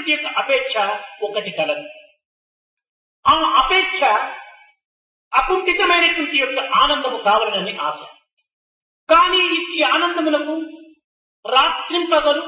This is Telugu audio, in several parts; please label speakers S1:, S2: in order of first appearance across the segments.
S1: అనేటువంటి యొక్క అపేక్ష ఒకటి కలదు ఆ అపేక్ష అకుంఠితమైనటువంటి యొక్క ఆనందము కావాలని ఆశ కానీ ఈ ఆనందములకు రాత్రింపగలు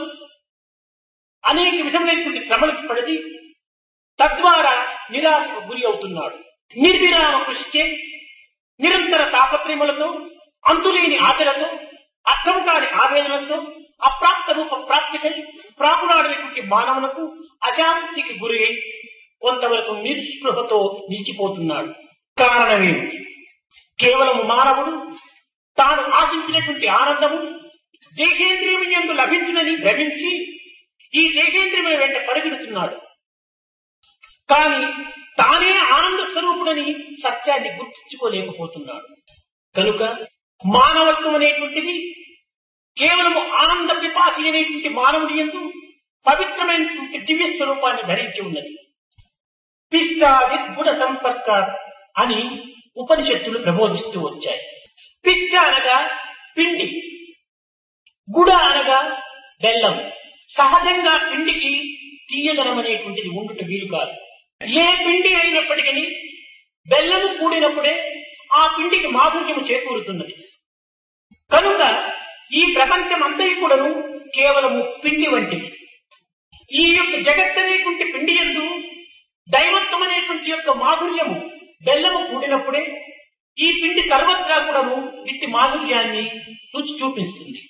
S1: అనేక విధములైనటువంటి శ్రమలకు పడిది తద్వారా నిరాశకు గురి అవుతున్నాడు నిర్విరామ కృషిచే నిరంతర తాపత్రయములతో అంతులేని ఆశలతో అర్థం కాని ఆవేదనలతో అప్రాప్త రూప ప్రాప్తికై ప్రాపురాడేటువంటి మానవులకు అశాంతికి గురి అయి కొంతవరకు నిస్పృహతో నిలిచిపోతున్నాడు కారణమేమిటి కేవలం మానవుడు తాను ఆశించినటువంటి ఆనందము దేహేంద్రియము ఎందు లభించునని భ్రమించి ఈ దేహేంద్రియముల వెంట పరిగెడుతున్నాడు కానీ తానే ఆనంద స్వరూపుడని సత్యాన్ని గుర్తించుకోలేకపోతున్నాడు కనుక మానవత్వం అనేటువంటిది కేవలము ఆనంద పిపాసి అనేటువంటి మానవుడి ఎందు పవిత్రమైనటువంటి దివ్య స్వరూపాన్ని ధరించి ఉన్నది పిష్టాది గుణ సంపర్క అని ఉపనిషత్తులు ప్రబోధిస్తూ వచ్చాయి పిష్ట అనగా పిండి గుడ అనగా బెల్లం సహజంగా పిండికి తీయదనం అనేటువంటిది ఉండుట వీలు కాదు ఏ పిండి అయినప్పటికీ బెల్లము కూడినప్పుడే ఆ పిండికి మాధుర్యము చేకూరుతున్నది కనుక ఈ ప్రపంచం అంతటి కూడాను కేవలము పిండి వంటిది ఈ యొక్క జగత్ అనేటువంటి పిండి ఎందు దైవత్వం అనేటువంటి యొక్క మాధుర్యము బెల్లము కూడినప్పుడే ఈ పిండి సర్వత్రా కూడాను ఇట్టి మాధుర్యాన్ని రుచి చూపిస్తుంది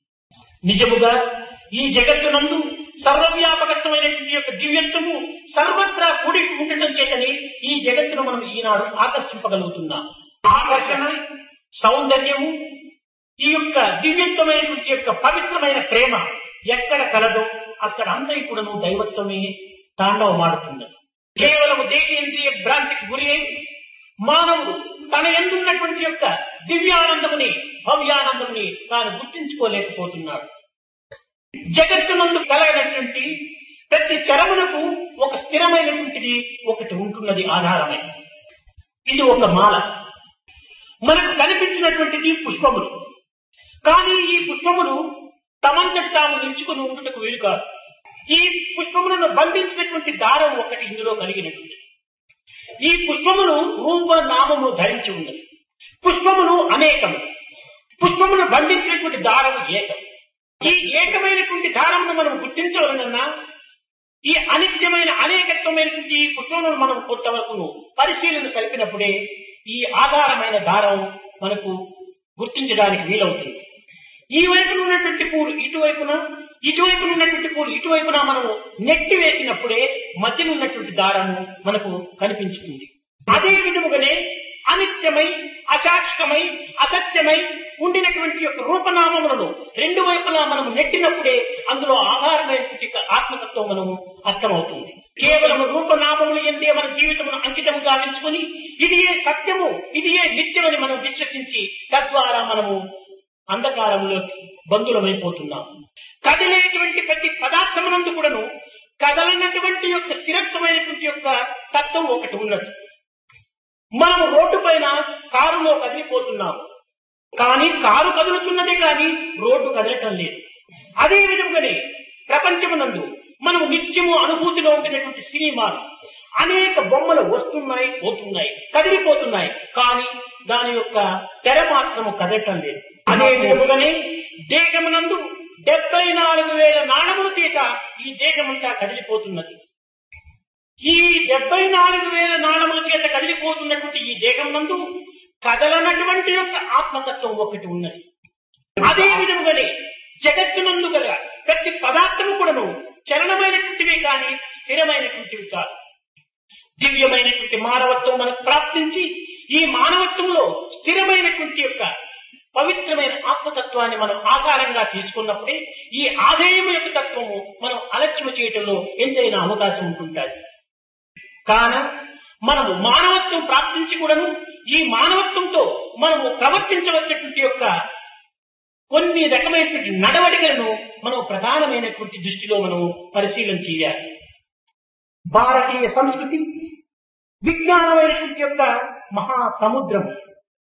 S1: నిజముగా ఈ జగత్తునందు సర్వవ్యాపకత్వమైనటువంటి యొక్క దివ్యత్వము సర్వత్రా కూడి ఉండటం చేతని ఈ జగత్తును మనం ఈనాడు ఆకర్షింపగలుగుతున్నాం ఆకర్షణ సౌందర్యము ఈ యొక్క దివ్యత్వమైనటువంటి యొక్క పవిత్రమైన ప్రేమ ఎక్కడ కలదో అక్కడ అందరి కూడాను దైవత్వమే తాండవమాడుతున్నది కేవలము దేశేంద్రియ భ్రాంతికి గురి అయి మానవుడు తన ఎందున్నటువంటి యొక్క దివ్యానందముని భవ్యానందముని తాను గుర్తించుకోలేకపోతున్నాడు జగత్తునందు కలగనటువంటి ప్రతి చరమునకు ఒక స్థిరమైనటువంటిది ఒకటి ఉంటున్నది ఆధారమై ఇది ఒక మాల మనకు కనిపించినటువంటిది పుష్పములు కానీ ఈ పుష్పములు తమంతటి తాము నిలుచుకుని ఉండుటకు వీలు కాదు ఈ పుష్పములను బంధించినటువంటి దారం ఒకటి ఇందులో కలిగినటువంటి ఈ పుష్పములు రూప నామము ధరించి ఉన్నది పుష్పములు అనేకము పుష్పమును బంధించినటువంటి దారము ఏకం ఈ ఏకమైనటువంటి దారమును మనం గుర్తించవలనన్నా ఈ అనిత్యమైన అనేకత్వమైనటువంటి ఈ పుష్పములను మనం కొంతవరకు పరిశీలన సరిపినప్పుడే ఈ ఆధారమైన దారం మనకు గుర్తించడానికి వీలవుతుంది ఈ వైపున ఉన్నటువంటి పూలు ఇటువైపున ఇటువైపున ఉన్నటువంటి పూలు ఇటువైపున మనము నెట్టి వేసినప్పుడే మధ్యన ఉన్నటువంటి దారము మనకు కనిపించుతుంది అదే విధముగానే అనిత్యమై అశాశ్వతమై అసత్యమై ఉండినటువంటి యొక్క రూపనామములను రెండు వైపులా మనం నెట్టినప్పుడే అందులో ఆధారమైనటువంటి యొక్క ఆత్మతత్వం మనము అర్థమవుతుంది కేవలం రూపనామములు ఎందే మన జీవితమును అంకితం గావించుకొని ఇది ఏ సత్యము ఇది ఏ నిత్యమని మనం విశ్వసించి తద్వారా మనము అంధకారంలోకి బంధులమైపోతున్నాం కదిలేటువంటి ప్రతి పదార్థమునందు కూడాను కదలనటువంటి యొక్క స్థిరత్వమైనటువంటి యొక్క తత్వం ఒకటి ఉన్నది మనం రోడ్డు పైన కారులో కదిలిపోతున్నాం కానీ కారు కదులుతున్నదే కానీ రోడ్డు కదలటం లేదు అదే విధంగానే ప్రపంచమునందు మనం నిత్యము అనుభూతిలో ఉండినటువంటి సినిమాలు అనేక బొమ్మలు వస్తున్నాయి పోతున్నాయి కదిలిపోతున్నాయి కానీ దాని యొక్క తెర మాత్రము కదలటం లేదు అదే విధముగానే దేశమునందు డెబ్బై నాలుగు వేల నాణముల తీత ఈ దేశమంతా కదిలిపోతున్నది ఈ డెబ్బై నాలుగు వేల నాణముల చేత కదిలిపోతున్నటువంటి ఈ దేహం నందు కదలనటువంటి యొక్క ఆత్మతత్వం ఒకటి ఉన్నది అదే విధముగానే జగత్తునందు గల ప్రతి పదార్థము కూడాను చలనమైనటువంటివి కానీ స్థిరమైనటువంటివి కాదు దివ్యమైనటువంటి మానవత్వం మనకు ప్రాప్తించి ఈ మానవత్వంలో స్థిరమైనటువంటి యొక్క పవిత్రమైన ఆత్మతత్వాన్ని మనం ఆకారంగా తీసుకున్నప్పుడే ఈ ఆధేయము యొక్క తత్వము మనం అలక్ష్యం చేయటంలో ఎంతైనా అవకాశం ఉంటుంటుంది కాన మనము మానవత్వం ప్రాప్తించి కూడాను ఈ మానవత్వంతో మనము ప్రవర్తించవలసినటువంటి యొక్క కొన్ని రకమైనటువంటి నడవడికలను మనం ప్రధానమైనటువంటి దృష్టిలో మనం పరిశీలన చేయాలి భారతీయ సంస్కృతి విజ్ఞానమైనటువంటి యొక్క మహాసముద్రం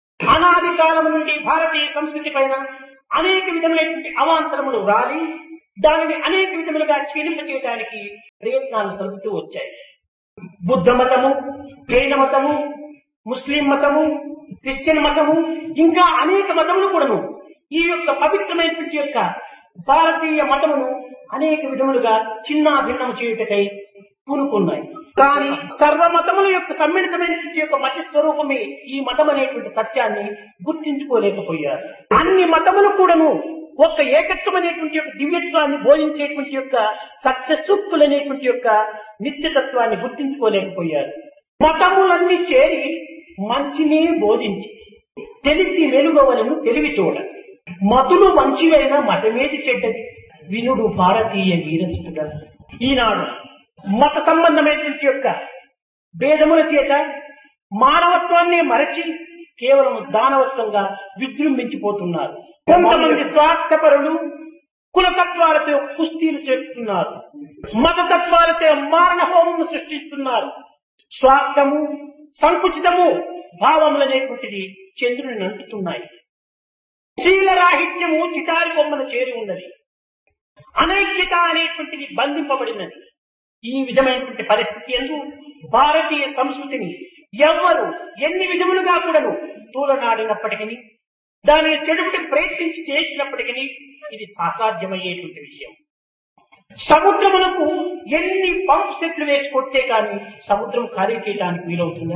S1: అనాది కాలం నుండి భారతీయ సంస్కృతి పైన అనేక విధములైనటువంటి అవాంతరములు రాలి దానిని అనేక విధములుగా క్షీణింపచేయడానికి ప్రయత్నాలు సలుపుతూ వచ్చాయి బుద్ధ మతము జైన మతము ముస్లిం మతము క్రిస్టియన్ మతము ఇంకా అనేక మతములు కూడాను ఈ యొక్క పవిత్రమైనటువంటి యొక్క భారతీయ మతమును అనేక విధములుగా చిన్న భిన్నము చేయుటకై పూనుకున్నాయి కానీ సర్వ మతముల యొక్క సమ్మిళితమైనటువంటి యొక్క మత స్వరూపమే ఈ మతం అనేటువంటి సత్యాన్ని గుర్తించుకోలేకపోయారు అన్ని మతములు కూడాను ఒక ఏకత్వమైనటువంటి యొక్క దివ్యత్వాన్ని బోధించేటువంటి యొక్క సత్య సూక్తులనేటువంటి యొక్క నిత్యతత్వాన్ని గుర్తించుకోలేకపోయారు మతములన్నీ చేరి మంచినే బోధించి తెలిసి వెలుగవలను తెలివి చూడ మతులు మంచివైన మతమేది చెడ్డది వినుడు భారతీయ వీరసుడ ఈనాడు మత సంబంధమైనటువంటి యొక్క భేదముల చేత మానవత్వాన్ని మరచి కేవలం దానవత్వంగా విజృంభించిపోతున్నారు కొంతమంది స్వార్థపరులు కులతత్వాలతో కుస్తీలు చేస్తున్నారు మతతత్వాలతో మారణ హోమం సృష్టిస్తున్నారు స్వార్థము సంకుచితము భావములనేటువంటిది చంద్రుని నంటుతున్నాయి శీలరాహిత్యము చిటారి బొమ్మను చేరి ఉన్నది అనైక్యత అనేటువంటిది బంధింపబడినది ఈ విధమైనటువంటి పరిస్థితి ఎందు భారతీయ సంస్కృతిని ఎవ్వరు ఎన్ని విధములుగా కూడాను తూలనాడినప్పటికీ దానిని చెడుపుటకు ప్రయత్నించి చేసినప్పటికీ ఇది సాసాధ్యమయ్యేటువంటి విషయం సముద్రమునకు ఎన్ని పంప్ సెట్లు వేసి కొట్టే కానీ సముద్రం ఖాళీ చేయడానికి వీలవుతుందా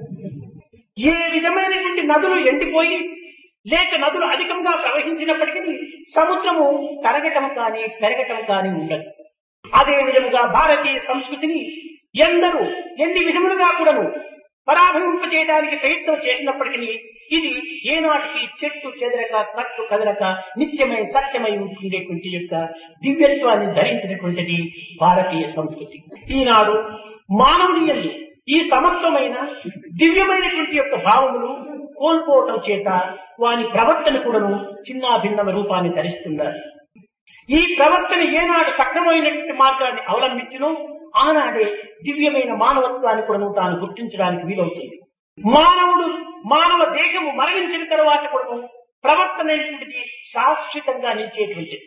S1: ఏ విధమైనటువంటి నదులు ఎండిపోయి లేక నదులు అధికంగా ప్రవహించినప్పటికీ సముద్రము తరగటం కానీ పెరగటం కానీ ఉండదు అదే విధముగా భారతీయ సంస్కృతిని ఎందరూ ఎన్ని విధములుగా కూడాను పరాభింప చేయడానికి ప్రయత్నం చేసినప్పటికీ ఇది ఏనాటికి చెట్టు చెదరక కట్టు కదలక నిత్యమై సత్యమై ఉంటుండేటువంటి యొక్క దివ్యత్వాన్ని ధరించినటువంటిది భారతీయ సంస్కృతి ఈనాడు మానవుని యందు ఈ సమత్వమైన దివ్యమైనటువంటి యొక్క భావములు కోల్పోవటం చేత వాని ప్రవర్తన కూడాను చిన్న భిన్నమ రూపాన్ని ధరిస్తున్నారు ఈ ప్రవర్తన ఏనాడు సక్రమైనటువంటి మార్గాన్ని అవలంబించినో ఆనాడే దివ్యమైన మానవత్వాన్ని కూడా తాను గుర్తించడానికి వీలవుతుంది మానవుడు మానవ దేహము మరణించిన తర్వాత కూడా ప్రవర్తన అనేటువంటిది శాశ్వతంగా నిలిచేటువంటిది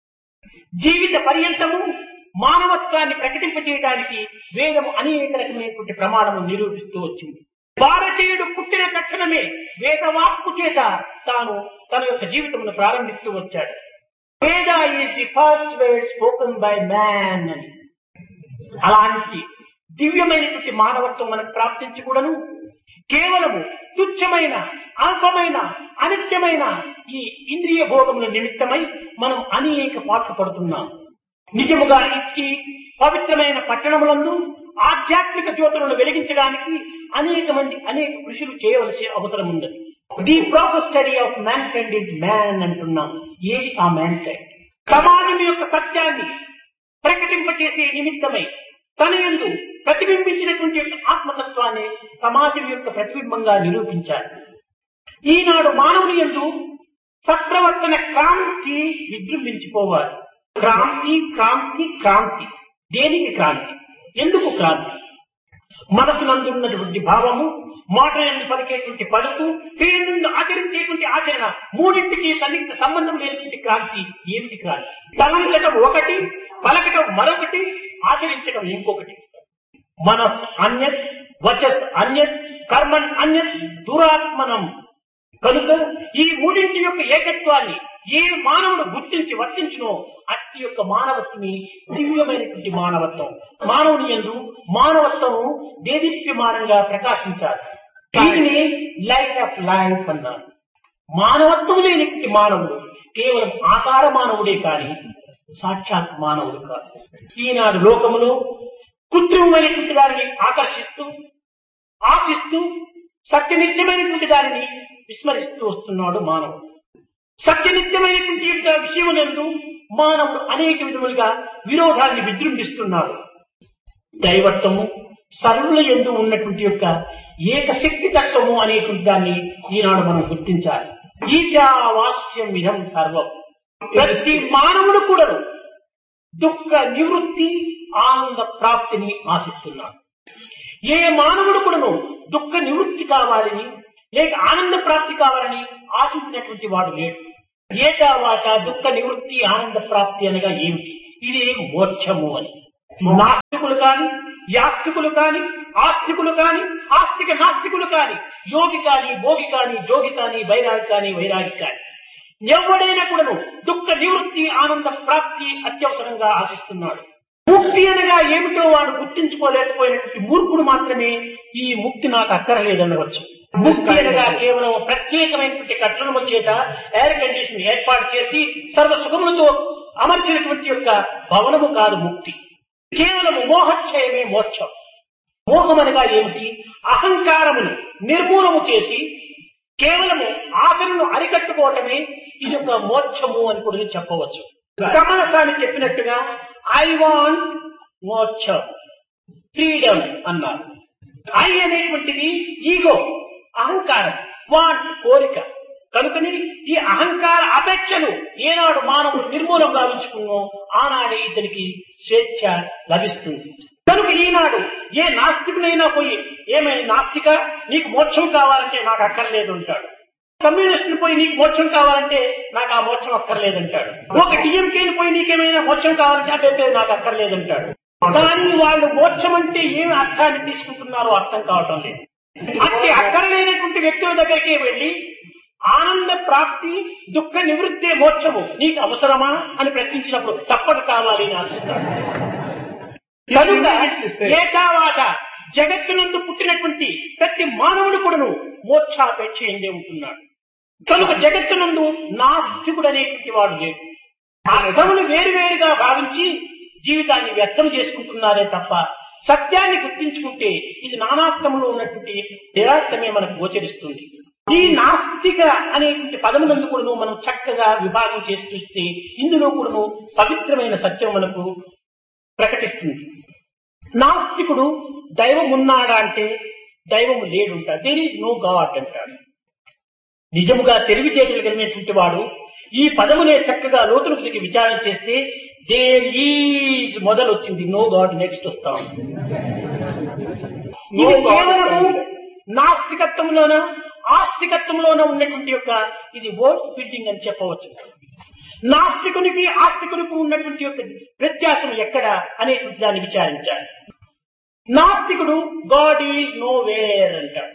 S1: జీవిత పర్యంతము మానవత్వాన్ని ప్రకటింపజేయడానికి వేదము అనేక రకమైనటువంటి ప్రమాణము నిరూపిస్తూ వచ్చింది భారతీయుడు పుట్టిన తక్షణమే వేదవాక్కు చేత తాను తన యొక్క జీవితమును ప్రారంభిస్తూ వచ్చాడు Veda is the first word spoken by man అని అలాంటి దివ్యమైనటువంటి మానవత్వం మనకు ప్రాప్తించి కూడాను కేవలము తుచ్చమైన అల్పమైన అనిత్యమైన ఈ ఇంద్రియ భోగముల నిమిత్తమై మనం అనేక పాటలు పడుతున్నాం నిజముగా ఇచ్చి పవిత్రమైన పట్టణములందు ఆధ్యాత్మిక జ్యోతులను వెలిగించడానికి అనేక మంది అనేక కృషులు చేయవలసి అవసరం ఉన్నది the proper study of mankind is man అంటున్నాం ఏది ఆ మ్యాన్ కైండ్ సమాజం యొక్క సత్యాన్ని ప్రకటింపచేసే నిమిత్తమై తన ఎందు ప్రతిబింబించినటువంటి యొక్క ఆత్మతత్వాన్ని సమాజం యొక్క ప్రతిబింబంగా నిరూపించారు ఈనాడు మానవుని ఎందు సత్ప్రవర్తన క్రాంతి విజృంభించిపోవాలి క్రాంతి క్రాంతి క్రాంతి దేనికి క్రాంతి ఎందుకు క్రాంతి మనసునందున్నటువంటి భావము మాట ఎందు పలికేటువంటి పలుకు క్రియనందు ఆచరించేటువంటి ఆచరణ మూడింటికి సన్నిహిత సంబంధం లేనటువంటి క్రాంతి ఏమిటి క్రాంతి తలంచటం ఒకటి పలకటం మరొకటి ఆచరించడం ఇంకొకటి మనస్ అన్యత్ వచస్ అన్యత్ కర్మన్ అన్యత్ దురాత్మనం కనుక ఈ మూడింటి యొక్క ఏకత్వాన్ని ఏ మానవుడు గుర్తించి వర్తించునో అట్టి యొక్క మానవత్వని దివ్యమైనటువంటి మానవత్వం మానవుని ఎందు మానవత్వము దేదీప్యమానంగా ప్రకాశించాలి దీనిని లైట్ ఆఫ్ లైఫ్ అన్నారు మానవత్వం లేనిటువంటి మానవుడు కేవలం ఆకార మానవుడే కాని సాక్షాత్ మానవుడు కాదు ఈనాడు లోకములో కృత్రిమమైనటువంటి దానిని ఆకర్షిస్తూ ఆశిస్తూ సత్యనిత్యమైనటువంటి దానిని విస్మరిస్తూ వస్తున్నాడు మానవుడు సత్యనిత్యమైనటువంటి యొక్క విషయమునందు మానవుడు అనేక విధములుగా విరోధాన్ని విజృంభిస్తున్నాడు దైవత్వము సర్వుల ఎందు ఉన్నటువంటి యొక్క ఏకశక్తి తత్వము అనేటువంటి దాన్ని ఈనాడు మనం గుర్తించాలి ఈశావాస్యం ఇదం సర్వం ప్రతి మానవుడు కూడా దుఃఖ నివృత్తి ఆనంద ప్రాప్తిని ఆశిస్తున్నాడు ఏ మానవుడు కూడాను దుఃఖ నివృత్తి కావాలని లేక ఆనంద ప్రాప్తి కావాలని ఆశించినటువంటి వాడు లేడు ఏటావాట దుఃఖ నివృత్తి ఆనంద ప్రాప్తి అనగా ఏమిటి ఇది మోక్షము అని నాస్తికులు కాని యాస్తికులు కాని ఆస్తికులు కాని ఆస్తిక నాస్తికులు కాని యోగి కాని భోగి కాని జోగి కాని వైరాగి కాని వైరాగి కాని ఎవడైనా కూడాను దుఃఖ నివృత్తి ఆనంద ప్రాప్తి అత్యవసరంగా ఆశిస్తున్నాడు ముక్తి అనగా ఏమిటో వాడు గుర్తించుకోలేకపోయినటువంటి మూర్ఖుడు మాత్రమే ఈ ముక్తి నాకు అక్కరలేదనవచ్చు ముక్తి అనగా కేవలం ప్రత్యేకమైనటువంటి కట్టడం చేత ఎయిర్ కండిషన్ ఏర్పాటు చేసి సర్వ సుఖములతో అమర్చినటువంటి యొక్క భవనము కాదు ముక్తి కేవలము మోహక్షయమే మోక్షం మోహం అనగా ఏమిటి అహంకారమును నిర్మూలము చేసి కేవలము ఆశలను అరికట్టుకోవటమే ఇది ఒక మోక్షము అని కూడా చెప్పవచ్చు కమలసాని చెప్పినట్టుగా ఐ వాంట్ మోక్షం ఫ్రీడమ్ అన్నారు ఐ అనేటువంటిది ఈగో అహంకారం వాంట్ కోరిక కనుకని ఈ అహంకార అపేక్షలు ఏనాడు మానవుడు నిర్మూలం గావించుకున్నో ఆనాడే ఇతనికి స్వేచ్ఛ లభిస్తుంది కనుక ఈనాడు ఏ నాస్తికునైనా పోయి ఏమైనా నాస్తిక నీకు మోక్షం కావాలంటే నాకు అక్కర్లేదు అంటాడు కమ్యూనిస్టులు పోయి నీకు మోక్షం కావాలంటే నాకు ఆ మోక్షం అక్కర్లేదంటాడు ఒక డిఎంకేని పోయి నీకేమైనా మోక్షం కావాలంటే అదే నాకు అక్కర్లేదంటాడు కానీ వాళ్ళు మోక్షం అంటే ఏమి అర్థాన్ని తీసుకుంటున్నారో అర్థం కావటం లేదు అట్టి అక్కర్లేనటువంటి వ్యక్తుల దగ్గరికి వెళ్ళి ఆనంద ప్రాప్తి దుఃఖ నివృత్తే మోక్షము నీకు అవసరమా అని ప్రశ్నించినప్పుడు తప్పక కావాలి అని ఆశిస్తాడు కనుక ఏకావాత జగత్తునందు పుట్టినటువంటి ప్రతి మానవుడు కూడాను మోక్షాపేక్ష ఎందే ఉంటున్నాడు కనుక జగత్తునందు నాస్తికుడు అనేటువంటి వాడు లేడు అర్థములు వేరువేరుగా భావించి జీవితాన్ని వ్యర్థం చేసుకుంటున్నారే తప్ప సత్యాన్ని గుర్తించుకుంటే ఇది నానార్థములో ఉన్నటువంటి నిరార్థమే మనకు గోచరిస్తుంది ఈ నాస్తిక అనేటువంటి పదములందు కూడాను మనం చక్కగా విభాగం చేసి చూస్తే ఇందులో కూడాను పవిత్రమైన సత్యం మనకు ప్రకటిస్తుంది నాస్తికుడు దైవం ఉన్నాడా అంటే దైవము లేడుంటాడు దేర్ ఈజ్ నో గాడ్ అంటాడు నిజముగా తెలివితేటలు కలిగినటువంటి వాడు ఈ పదమునే చక్కగా లోతులకు విచారణ చేస్తే దేర్ ఈజ్ మొదలు వచ్చింది నో గాడ్ నెక్స్ట్ వస్తా ఉంది ఇది కేవలము నాస్తికత్వంలోన ఆస్తికత్వంలోన ఉన్నటువంటి యొక్క ఇది వర్డ్ బిల్డింగ్ అని చెప్పవచ్చు నాస్తికునికి ఆస్తికునికి ఉన్నటువంటి యొక్క వ్యత్యాసం ఎక్కడ అనేటువంటి దాన్ని విచారించాలి నాస్తికుడు గాడ్ ఈజ్ నో వేర్ అంటాడు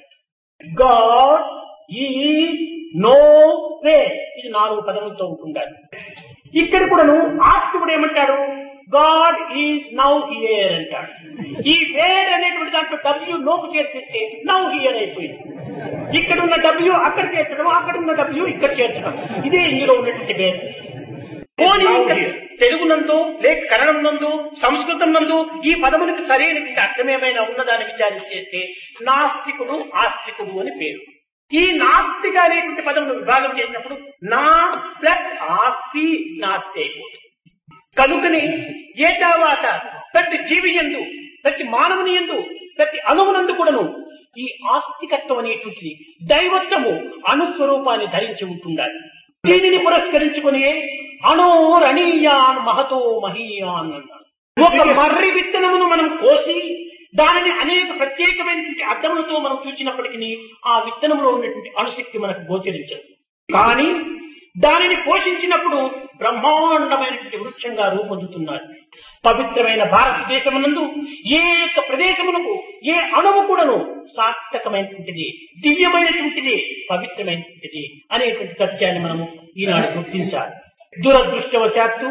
S1: గాడ్ ఈజ్ నో వేర్ ఇది నాలుగు పదములతో ఉంటుండాలి ఇక్కడ కూడాను ఆస్తికుడు ఏమంటాడు గాడ్ ఈజ్ నౌ హియర్ అంటాడు ఈ వేర్ అనేటువంటి దాంట్లో డబ్ల్యూ నోకు చేర్చిస్తే నౌ హియర్ అయిపోయింది ఇక్కడ ఉన్న డబ్ల్యూ అక్కడ చేర్చడం అక్కడ ఉన్న డబ్ల్యూ ఇక్కడ చేర్చడం ఇదే ఇందులో ఉన్నటువంటి వేర్ పోనీ తెలుగు నందు లేక కన్నడం నందు సంస్కృతం నందు ఈ పదములకు సరైనటువంటి అర్థమేమైనా ఉన్నదాన్ని విచారించేస్తే నాస్తికుడు ఆస్తికుడు అని పేరు ఈ నాస్తిక అనేటువంటి పదమును విభాగం చేసినప్పుడు నా ప్లస్ ఆస్తి నాస్తి అయిపోతుంది కనుకని ఏ తర్వాత ప్రతి జీవి ఎందు ప్రతి మానవుని ఎందు ప్రతి అణువునందు కూడాను ఈ ఆస్తికత్వం అనేటువంటిది దైవత్వము అనుస్వరూపాన్ని ధరించి ఉంటుండాలి దీనిని పురస్కరించుకుని అణోరణీయాన్ మహతో మహీయాన్ అన్నాడు ఒక మర్రి విత్తనమును మనం కోసి దానిని అనేక ప్రత్యేకమైనటువంటి అర్థములతో మనం చూసినప్పటికీ ఆ విత్తనంలో ఉన్నటువంటి అణుశక్తి మనకు గోచరించదు కానీ దానిని పోషించినప్పుడు బ్రహ్మాండమైనటువంటి వృక్షంగా రూపొందుతున్నారు పవిత్రమైన భారతదేశమునందు ఏ యొక్క ప్రదేశమునకు ఏ అణువు కూడాను సార్థకమైనటువంటిది దివ్యమైనటువంటిది పవిత్రమైనటువంటిది అనేటువంటి సత్యాన్ని మనము ఈనాడు గుర్తించాలి దురదృష్టవశాత్తు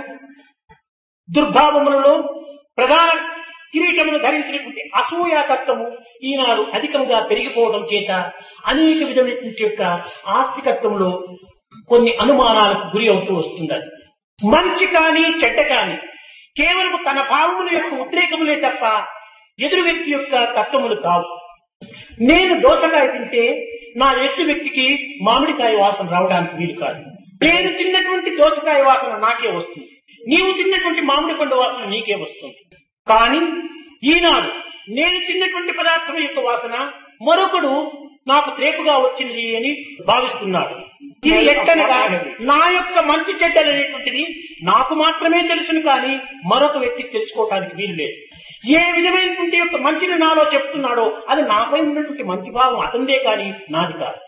S1: దుర్భావములలో ప్రధాన కిరీటమును ధరించినటువంటి అసూయాతత్వము ఈనాడు అధికంగా పెరిగిపోవడం చేత అనేక విధమైనటువంటి యొక్క ఆస్తికత్వంలో కొన్ని అనుమానాలకు గురి అవుతూ వస్తున్నది మంచి కానీ చెడ్డ కానీ కేవలం తన భావముల యొక్క ఉద్రేకములే తప్ప ఎదురు వ్యక్తి యొక్క తత్వములు కావు నేను దోసకాయ తింటే నా ఎదుటి వ్యక్తికి మామిడికాయ వాసన రావడానికి వీలు కాదు నేను తిన్నటువంటి దోసకాయ వాసన నాకే వస్తుంది నీవు తిన్నటువంటి మామిడి పండు వాసన నీకే వస్తుంది కానీ ఈనాడు నేను తిన్నటువంటి పదార్థం యొక్క వాసన మరొకడు నాకు త్రేపుగా వచ్చింది అని భావిస్తున్నాడు ఇది ఎట్టనగా నా యొక్క మంచి చెడ్డలు అనేటువంటిది నాకు మాత్రమే తెలుసును కానీ మరొక వ్యక్తికి తెలుసుకోవటానికి వీలు లేదు ఏ విధమైనటువంటి యొక్క మంచిని నాలో చెప్తున్నాడో అది నాపై ఉన్నటువంటి మంచి భావం అతందే కానీ నాది కాదు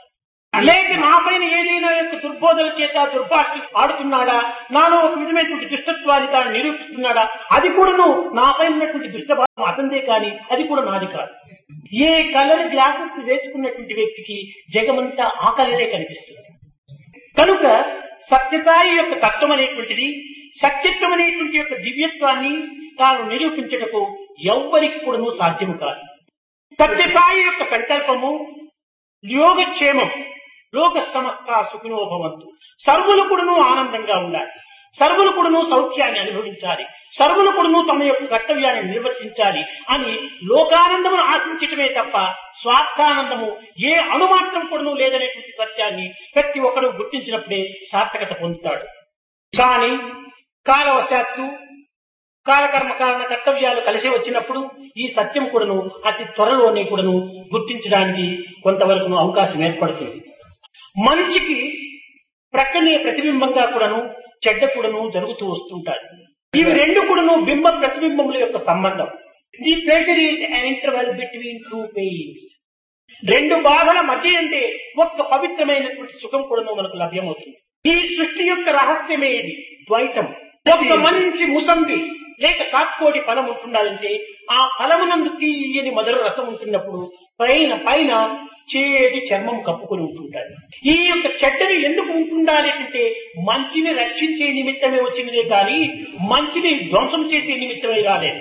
S1: లేక నా పైన ఏదైనా యొక్క దుర్బోధల చేత దుర్భాష ఆడుతున్నాడా నాలో ఒక విధమైనటువంటి దుష్టత్వాన్ని తాను నిరూపిస్తున్నాడా అది కూడాను నా పైన ఉన్నటువంటి దుష్టభావం అతందే కానీ అది కూడా నాది కాదు ఏ కలర్ గ్లాసెస్ వేసుకున్నటువంటి వ్యక్తికి జగమంతా ఆ కలరే కనిపిస్తుంది కనుక సత్యతాయి యొక్క తత్వం అనేటువంటిది సత్యత్వం అనేటువంటి యొక్క దివ్యత్వాన్ని తాను నిరూపించటకు ఎవ్వరికి కూడాను సాధ్యము కాదు సత్యసాయి యొక్క సంకల్పము యోగక్షేమం లోక సమస్త సుఖినో భవంతు సర్వులు కూడాను ఆనందంగా ఉండాలి సర్వులు కూడాను సౌఖ్యాన్ని అనుభవించాలి సర్వులు కూడాను తమ యొక్క కర్తవ్యాన్ని నిర్వర్తించాలి అని లోకానందమును ఆశించటమే తప్ప స్వార్థానందము ఏ అణుమాత్రం కూడాను లేదనేటువంటి సత్యాన్ని ప్రతి ఒక్కరూ గుర్తించినప్పుడే సార్థకత పొందుతాడు కానీ కాలవశాత్తు కాలకర్మ కారణ కర్తవ్యాలు కలిసి వచ్చినప్పుడు ఈ సత్యం కూడాను అతి త్వరలోనే కూడాను గుర్తించడానికి కొంతవరకు అవకాశం ఏర్పడుతుంది మనిషికి ప్రక్కనే ప్రతిబింబంగా కూడాను చెడ్డ కూడాను జరుగుతూ వస్తుంటాయి ఇవి రెండు కూడాను బింబ ప్రతిబింబముల యొక్క సంబంధం the pleasure is interval between two pains రెండు బాధల మధ్య అంటే ఒక్క పవిత్రమైనటువంటి సుఖం కూడాను మనకు లభ్యమవుతుంది ఈ సృష్టి యొక్క రహస్యమే ఇది ద్వైతం ఒక మంచి ముసంబి లేక సాత్కోటి ఫలం ఉంటుండాలంటే ఆ ఫలమునందు తీయని మధుర రసం ఉంటున్నప్పుడు పైన పైన చేతి చర్మం కప్పుకొని ఉంటుంటాడు ఈ యొక్క చెడ్డని ఎందుకు ఉంటుండాలి అంటే మంచిని రక్షించే నిమిత్తమే వచ్చినదే కానీ మంచిని ధ్వంసం చేసే నిమిత్తమే రాలేదు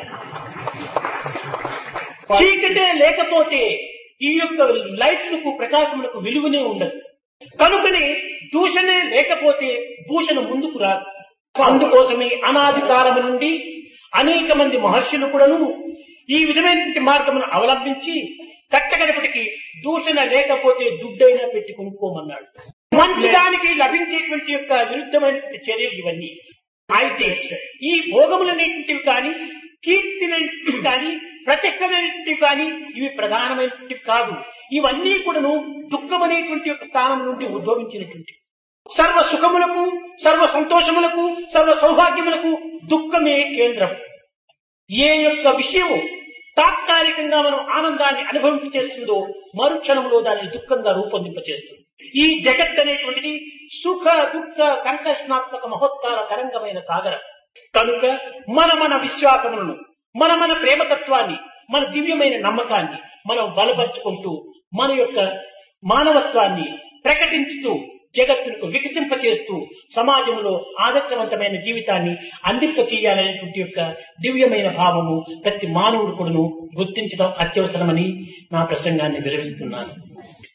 S1: చీకటే లేకపోతే ఈ యొక్క లైట్లకు ప్రకాశములకు విలువనే ఉండదు కనుకనే దూషణే లేకపోతే భూషణ ముందుకు రాదు అందుకోసమే అనాది కాలము నుండి అనేక మంది మహర్షులు కూడాను ఈ విధమైనటువంటి మార్గమును అవలంబించి కట్టగడపటికి దూషణ లేకపోతే దుడ్డైనా పెట్టి కొనుక్కోమన్నాడు మంచి దానికి లభించేటువంటి యొక్క విరుద్ధమైనటువంటి చర్యలు ఇవన్నీ అయితే ఈ భోగములనేటువంటివి కానీ కీర్తినటువంటివి కానీ ప్రత్యక్షమైనటువంటివి కానీ ఇవి ప్రధానమైనటువంటివి కాదు ఇవన్నీ కూడాను దుఃఖమనేటువంటి యొక్క స్థానం నుండి ఉద్భవించినటువంటివి సర్వ సుఖములకు సర్వ సంతోషములకు సర్వ సౌభాగ్యములకు దుఃఖమే కేంద్రం ఏ యొక్క విషయము తాత్కాలికంగా మనం ఆనందాన్ని అనుభవింపచేస్తుందో మరుక్షణంలో దాన్ని దుఃఖంగా రూపొందింపచేస్తుంది ఈ జగత్ అనేటువంటిది సుఖ దుఃఖ సంకర్షణాత్మక మహోత్కార తరంగమైన సాగరం కనుక మన మన విశ్వాసములను మన మన ప్రేమతత్వాన్ని మన దివ్యమైన నమ్మకాన్ని మనం బలపరుచుకుంటూ మన యొక్క మానవత్వాన్ని ప్రకటించుతూ జగత్తుకు వికసింపచేస్తూ సమాజంలో ఆదర్శవంతమైన జీవితాన్ని అందింప చేయాలనేటువంటి యొక్క దివ్యమైన భావము ప్రతి మానవుడు కూడాను గుర్తించడం అత్యవసరమని నా ప్రసంగాన్ని విరమిస్తున్నాను